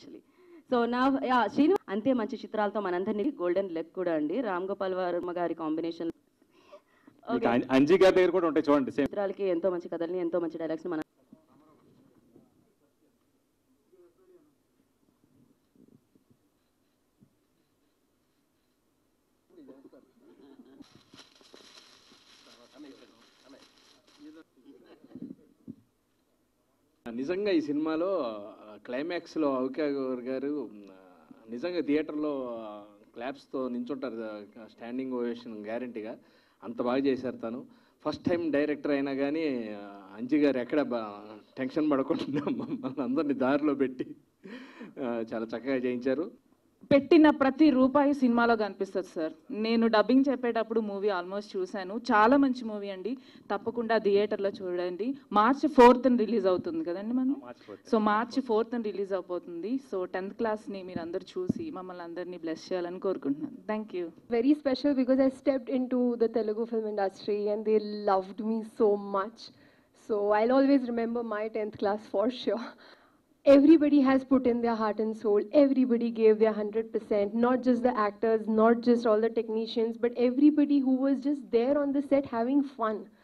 Actually so నా yeah Srinu అంతే మంచి చిత్రాలతో మనందరినీ గోల్డెన్ లెగ్ కూడా అండి రామ్ గోపాల్ వర్మ గారి కాంబినేషన్ మీకు అం- అంజీ గారి దగ్గర కూడా ఉంటాయి చూడండి సేమ్ చిత్రాలకి ఎంతో మంచి కథల్ని ఎంతో మంచి డైలాగ్స్ మనం నిజంగా ఈ సినిమాలో క్లైమాక్స్లో అవుకాగర్ గారు ఆ, నిజంగా థియేటర్లో క్లాప్స్తో నించుంటారు స్టాండింగ్ ఓవేషన్ గ్యారంటీగా అంత బాగా చేశారు తను ఫస్ట్ టైం డైరెక్టర్ అయినా కానీ ఆ, అంజి గారు ఎక్కడ బా- టెన్షన్ పడకుండా మమ్మల్ని అందరినీ దారిలో పెట్టి ఆ, చాలా చక్కగా చేయించారు పెట్టిన ప్రతి రూపాయి సినిమాలో కనిపిస్తుంది సార్ నేను డబ్బింగ్ చెప్పేటప్పుడు మూవీ ఆల్మోస్ట్ చూశాను చాలా మంచి మూవీ అండి తప్పకుండా థియేటర్లో చూడండి మార్చ్ ఫోర్త్ రిలీజ్ అవుతుంది కదండి మనం సో మార్చ్ ఫోర్త్ రిలీజ్ అవబోతుంది సో టెన్త్ క్లాస్ని మీరు అందరు చూసి మమ్మల్ని అందరినీ బ్లెస్ చేయాలని కోరుకుంటున్నాను thank you very special because I stepped into the Telugu film industry and they loved me so much. So I'll always remember my 10th class for sure. Everybody has put in their heart and soul. Everybody gave their 100%, not just the actors, not just all the technicians, but everybody who was just there on the set having fun.